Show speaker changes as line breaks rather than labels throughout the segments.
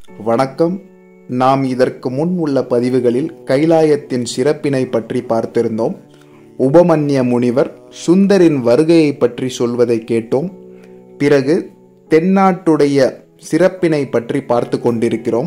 வணக்கம் நாம் இதற்கு முன் உள்ள பதிவுகளில் கைலாயத்தின் சிறப்பினை பற்றி பார்த்திருந்தோம் உபமன்ய முனிவர் சுந்தரின் வருகையை பற்றி சொல்வதை கேட்டோம் பிறகு தென்னாட்டுடைய சிறப்பினை பற்றி பார்த்து கொண்டிருக்கிறோம்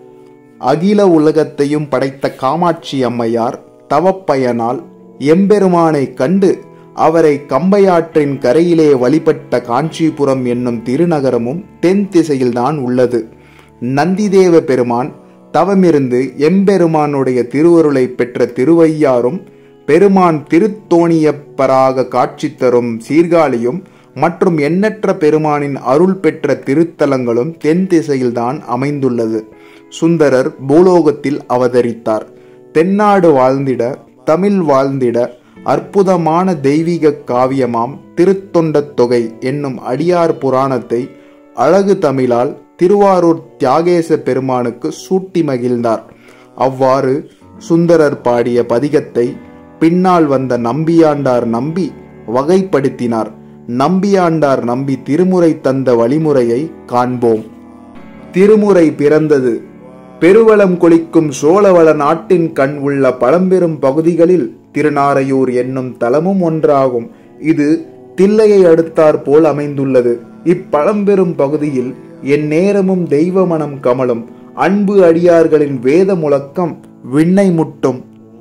அகில உலகத்தையும் படைத்த காமாட்சி அம்மையார் தவப்பயனால் எம்பெருமானை கண்டு அவரை கம்பையாற்றின் கரையிலே வழிபட்ட காஞ்சிபுரம் என்னும் திருநகரமும் தென் திசையில்தான் உள்ளது நந்திதேவ பெருமான் தவமிருந்து எம்பெருமானுடைய திருவருளை பெற்ற திருவையாறும் பெருமான் திருத்தோணியப்பராக காட்சி தரும் சீர்காழியும் மற்றும் எண்ணற்ற பெருமானின் அருள் பெற்ற திருத்தலங்களும் தென் திசையில்தான் அமைந்துள்ளது சுந்தரர் பூலோகத்தில் அவதரித்தார் தென்னாடு வாழ்ந்திட தமிழ் வாழ்ந்திட அற்புதமான தெய்வீக காவியமாம் திருத்தொண்டத் தொகை என்னும் அடியார் புராணத்தை அழகு தமிழால் திருவாரூர் தியாகேச பெருமானுக்கு சூட்டி மகிழ்ந்தார் அவ்வாறு சுந்தரர் பாடிய பதிகத்தை பின்னால் வந்த நம்பியாண்டார் நம்பி வகைப்படுத்தினார் நம்பியாண்டார் நம்பி திருமுறை தந்த வழிமுறையை காண்போம் திருமுறை பிறந்தது பெருவளம் கொளிக்கும் சோழவள நாட்டின் கண் உள்ள பழம்பெரும் பகுதிகளில் திருநாரையூர் என்னும் தலமும் ஒன்றாகும் இது தில்லையை அடுத்தாற் போல் அமைந்துள்ளது இப்பழம்பெரும் பகுதியில் என் நேரமும் தெய்வ மனம் கமலும் அன்பு அடியார்களின் வேத முழக்கம் விண்ணை முட்டும்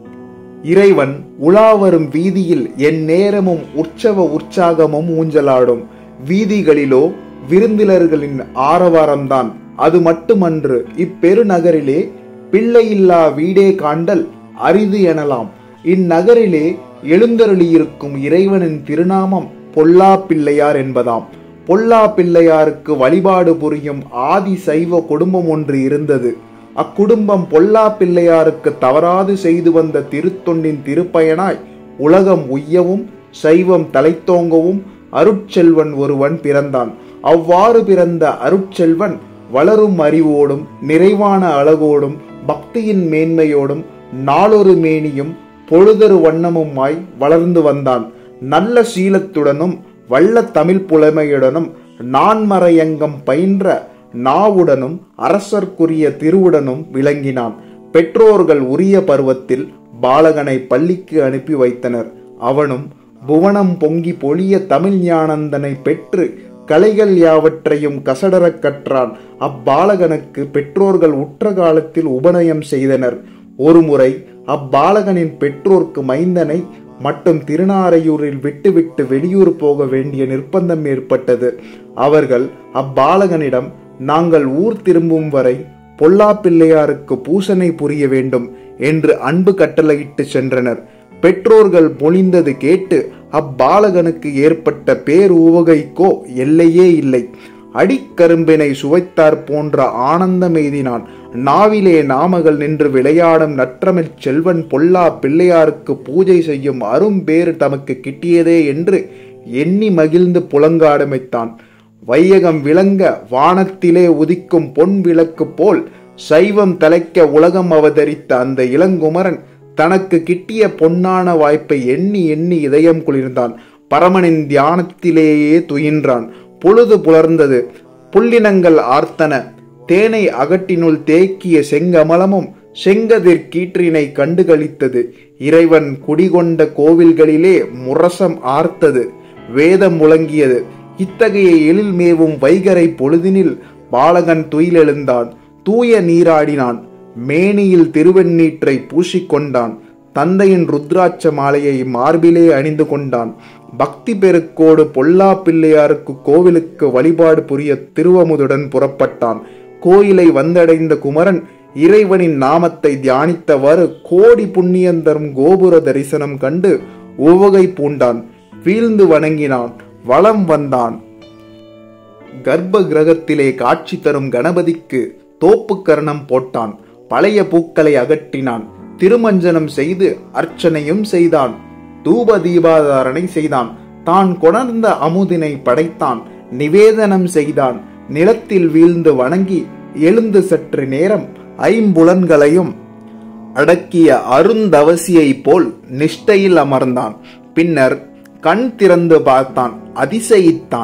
இறைவன் உலாவரும் வீதியில் என் நேரமும் உற்சவ உற்சாகமும் ஊஞ்சலாடும் வீதிகளிலோ விருந்தினர்களின் ஆரவாரம்தான் அது மட்டுமன்று இப்பெருநகரிலே பிள்ளையில்லா வீடே காண்டல் அரிது எனலாம் இந்நகரிலே எழுந்தருளியிருக்கும் இறைவனின் திருநாமம் பொல்லா பிள்ளையார் என்பதாம் பொல்லா பிள்ளையாருக்கு வழிபாடு புரியும் ஆதி சைவ குடும்பம் ஒன்று இருந்தது அக்குடும்பம் பொல்லா பிள்ளையாருக்கு தவறாது செய்து வந்த திருத்தொண்டின் திருப்பயனாய் உலகம் உய்யவும் சைவம் தலைத்தோங்கவும் அருட்செல்வன் ஒருவன் பிறந்தான் அவ்வாறு பிறந்த அருட்செல்வன் வளரும் அறிவோடும் நிறைவான அழகோடும் பக்தியின் மேன்மையோடும் நாளொரு மேனியும் பொழுதொரு வண்ணமுமாய் வளர்ந்து வந்தான் நல்ல சீலத்துடனும் வல்ல தமிழ் புலமையுடனும் நான்மறையங்கம் பயின்ற நாவுடனும் அரசர்க்குரிய திருவுடனும் விளங்கினான் பெற்றோர்கள் உரிய பருவத்தில் பாலகனை பள்ளிக்கு அனுப்பி வைத்தனர் அவனும் புவனம் பொங்கி பொழிய தமிழ் ஞானந்தனை பெற்று கலைகள் யாவற்றையும் கசடரக் கற்றான் அப்பாலகனுக்கு பெற்றோர்கள் உற்ற காலத்தில் உபநயம் செய்தனர் ஒருமுறை அப்பாலகனின் பெற்றோர்க்கு மைந்தனை மட்டும் திருநாரையூரில் விட்டுவிட்டு வெளியூர் போக வேண்டிய நிர்பந்தம் ஏற்பட்டது அவர்கள் அப்பாலகனிடம் நாங்கள் ஊர் திரும்பும் வரை பொல்லா பிள்ளையாருக்கு பூசனை புரிய வேண்டும் என்று அன்பு கட்டளையிட்டு சென்றனர் பெற்றோர்கள் பொழிந்தது கேட்டு அப்பாலகனுக்கு ஏற்பட்ட பேருவகைக்கோ எல்லையே இல்லை அடிக்கரும்பினை சுவைத்தார் போன்ற ஆனந்தம் எய்தினான் நாவிலே நாமகள் நின்று விளையாடும் நற்றமிழ் செல்வன் பொல்லா பிள்ளையாருக்கு பூஜை செய்யும் அரும்பேறு தமக்கு கிட்டியதே என்று எண்ணி மகிழ்ந்து புலங்காடமைத்தான் வையகம் விளங்க வானத்திலே உதிக்கும் பொன் விளக்கு போல் சைவம் தலைக்க உலகம் அவதரித்த அந்த இளங்குமரன் தனக்கு கிட்டிய பொன்னான வாய்ப்பை எண்ணி எண்ணி இதயம் குளிர்ந்தான் பரமனின் தியானத்திலேயே துயின்றான் பொழுது புலர்ந்தது புள்ளினங்கள் ஆர்த்தன தேனை அகட்டினுள் தேக்கிய செங்கமலமும் செங்கதிர் கீற்றினை கண்டுகளித்தது இறைவன் குடிகொண்ட கோவில்களிலே முரசம் ஆர்த்தது வேதம் முழங்கியது இத்தகைய எழில் மேவும் வைகரை பொழுதினில் பாலகன் துயிலெழுந்தான் தூய நீராடினான் மேனியில் திருவெண்ணீற்றை பூசிக்கொண்டான் தந்தையின் ருத்ராட்ச மாலையை மார்பிலே அணிந்து கொண்டான் பக்தி பெருக்கோடு பொல்லா பிள்ளையாருக்கு கோவிலுக்கு வழிபாடு புரிய திருவமுதுடன் புறப்பட்டான் கோயிலை வந்தடைந்த குமரன் இறைவனின் நாமத்தை தியானித்தவாறு கோடி புண்ணியம் தரும் கோபுர தரிசனம் கண்டு உவகை பூண்டான் வீழ்ந்து வணங்கினான் வலம் வந்தான் கர்ப்ப கிரகத்திலே காட்சி தரும் கணபதிக்கு தோப்பு கரணம் போட்டான் பழைய பூக்களை அகற்றினான் திருமஞ்சனம் செய்து அர்ச்சனையும் செய்தான் தூப தீபாதாரணை செய்தான் தான் கொணர்ந்த அமுதினை படைத்தான் நிவேதனம் செய்தான் நிலத்தில் வீழ்ந்து வணங்கி எழுந்து சற்று நேரம் ஐம்புலன்களையும் அடக்கிய அருந்தவசியை போல் நிஷ்டையில் அமர்ந்தான் பின்னர் கண் திறந்து பார்த்தான் அதிசயித்தான்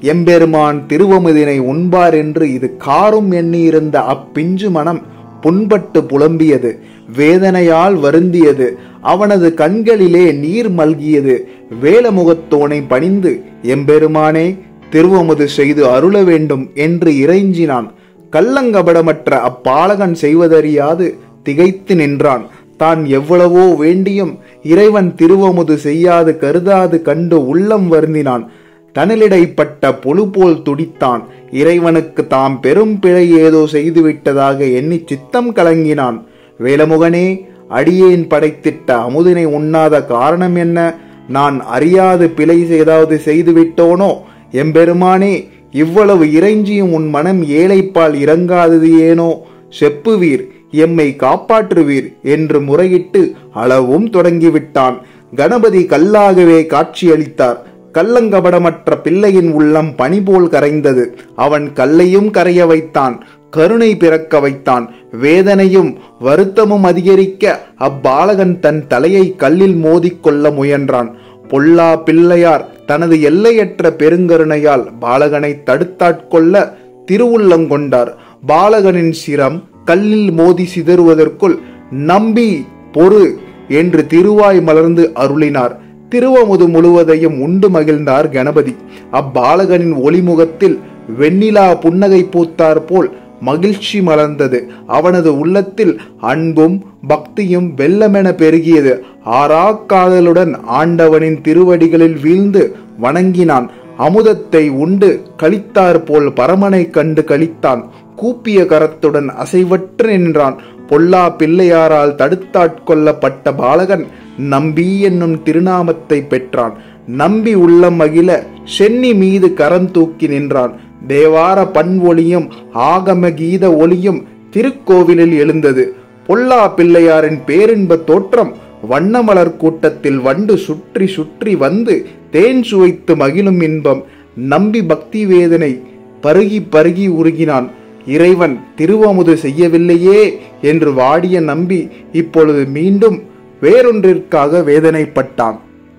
எம்பெருமான் திருவமுதினை உண்பார் என்று இது காரும் எண்ணியிருந்த அப்பிஞ்சு மனம் புண்பட்டு புலம்பியது வேதனையால் வருந்தியது அவனது கண்களிலே நீர் மல்கியது வேலமுகத்தோனை பணிந்து எம்பெருமானே திருவமுது செய்து அருள வேண்டும் என்று இறைஞ்சினான் கள்ளங்கபடமற்ற அப்பாலகன் செய்வதறியாது திகைத்து நின்றான் தான் எவ்வளவோ வேண்டியும் இறைவன் திருவமுது செய்யாது கருதாது கண்டு உள்ளம் வருந்தினான் தனிலிடைப்பட்ட பொழு போல் துடித்தான் இறைவனுக்கு தாம் பெரும் பிழை ஏதோ செய்துவிட்டதாக எண்ணி சித்தம் கலங்கினான் வேலமுகனே அடியேன் படைத்திட்ட அமுதினை உண்ணாத காரணம் என்ன நான் அறியாது பிழை ஏதாவது செய்துவிட்டோனோ எம்பெருமானே இவ்வளவு இறைஞ்சியும் உன் மனம் ஏழைப்பால் இறங்காதது ஏனோ செப்புவீர் எம்மை காப்பாற்றுவீர் என்று முறையிட்டு அளவும் தொடங்கிவிட்டான் கணபதி கல்லாகவே காட்சியளித்தார் கள்ளங்கபடமற்ற பிள்ளையின் உள்ளம் பனி போல் கரைந்தது அவன் கல்லையும் கரைய வைத்தான் கருணை பிறக்க வைத்தான் வேதனையும் வருத்தமும் அதிகரிக்க அப்பாலகன் தன் தலையை கல்லில் மோதிக்கொள்ள முயன்றான் பொல்லா பிள்ளையார் தனது எல்லையற்ற பெருங்கருணையால் பாலகனை தடுத்தாட்கொள்ள திருவுள்ளங்கொண்டார் பாலகனின் சிரம் கல்லில் மோதி சிதறுவதற்குள் நம்பி பொறு என்று திருவாய் மலர்ந்து அருளினார் திருவமுது முழுவதையும் உண்டு மகிழ்ந்தார் கணபதி அப்பாலகனின் ஒளிமுகத்தில் வெண்ணிலா புன்னகை பூத்தார் போல் மகிழ்ச்சி மலர்ந்தது அவனது உள்ளத்தில் அன்பும் பக்தியும் வெள்ளமென பெருகியது ஆறா காதலுடன் ஆண்டவனின் திருவடிகளில் வீழ்ந்து வணங்கினான் அமுதத்தை உண்டு கழித்தார் போல் பரமனை கண்டு கழித்தான் கூப்பிய கரத்துடன் அசைவற்று நின்றான் பொல்லா பிள்ளையாரால் தடுத்தாட்கொள்ளப்பட்ட பாலகன் நம்பி என்னும் திருநாமத்தை பெற்றான் நம்பி உள்ளம் மகிழ சென்னி மீது கரம் தூக்கி நின்றான் தேவார பண் ஒளியும் ஆகம கீத ஒளியும் திருக்கோவிலில் எழுந்தது பொல்லா பிள்ளையாரின் பேரின்ப தோற்றம் வண்ணமலர் கூட்டத்தில் வண்டு சுற்றி சுற்றி வந்து தேன் சுவைத்து மகிழும் இன்பம் நம்பி பக்தி வேதனை பருகி பருகி உருகினான் இறைவன் திருவமுது செய்யவில்லையே என்று வாடிய நம்பி இப்பொழுது மீண்டும் வேறொன்றிற்காக வேதனைப்பட்டான்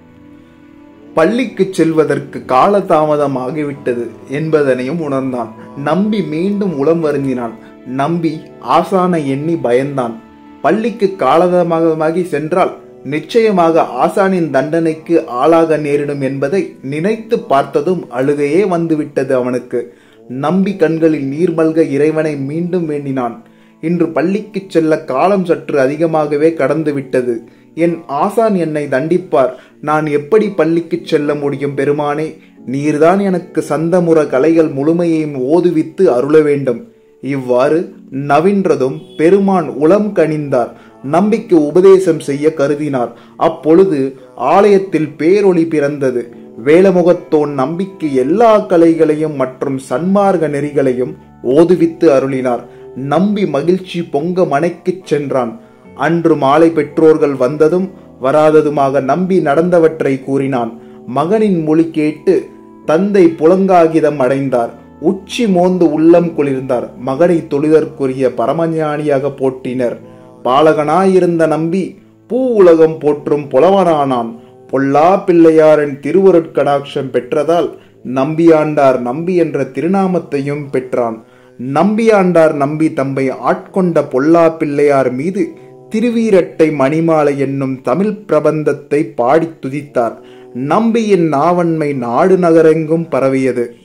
பள்ளிக்கு செல்வதற்கு காலதாமதம் ஆகிவிட்டது என்பதனையும் உணர்ந்தான் நம்பி மீண்டும் உளம் வருந்தினான் நம்பி ஆசானை எண்ணி பயந்தான் பள்ளிக்கு காலதாமதமாகி சென்றால் நிச்சயமாக ஆசானின் தண்டனைக்கு ஆளாக நேரிடும் என்பதை நினைத்து பார்த்ததும் அழுகையே வந்துவிட்டது அவனுக்கு நம்பி கண்களில் நீர் மல்க இறைவனை மீண்டும் வேண்டினான் இன்று பள்ளிக்கு செல்ல காலம் சற்று அதிகமாகவே கடந்து விட்டது என் ஆசான் என்னை தண்டிப்பார் நான் எப்படி பள்ளிக்கு செல்ல முடியும் பெருமானே நீர்தான் எனக்கு சந்தமுற கலைகள் முழுமையையும் ஓதுவித்து அருள வேண்டும் இவ்வாறு நவின்றதும் பெருமான் உளம் கனிந்தார் நம்பிக்கு உபதேசம் செய்ய கருதினார் அப்பொழுது ஆலயத்தில் பேரொளி பிறந்தது வேலமுகத்தோன் நம்பிக்கு எல்லா கலைகளையும் மற்றும் சன்மார்க்க நெறிகளையும் ஓதுவித்து அருளினார் நம்பி மகிழ்ச்சி பொங்க மனைக்குச் சென்றான் அன்று மாலை பெற்றோர்கள் வந்ததும் வராததுமாக நம்பி நடந்தவற்றை கூறினான் மகனின் மொழி கேட்டு தந்தை புலங்காகிதம் அடைந்தார் உச்சி மோந்து உள்ளம் குளிர்ந்தார் மகனை தொழுதற்குரிய பரமஞானியாக போற்றினர் பாலகனாயிருந்த நம்பி பூ உலகம் போற்றும் புலவனானான் பொல்லா பிள்ளையாரின் திருவருட்கடாட்சம் பெற்றதால் நம்பியாண்டார் நம்பி என்ற திருநாமத்தையும் பெற்றான் நம்பியாண்டார் நம்பி தம்மை ஆட்கொண்ட பொல்லா பிள்ளையார் மீது திருவீரட்டை மணிமாலை என்னும் தமிழ் பிரபந்தத்தை பாடித் துதித்தார் நம்பியின் நாவன்மை நாடு நகரெங்கும் பரவியது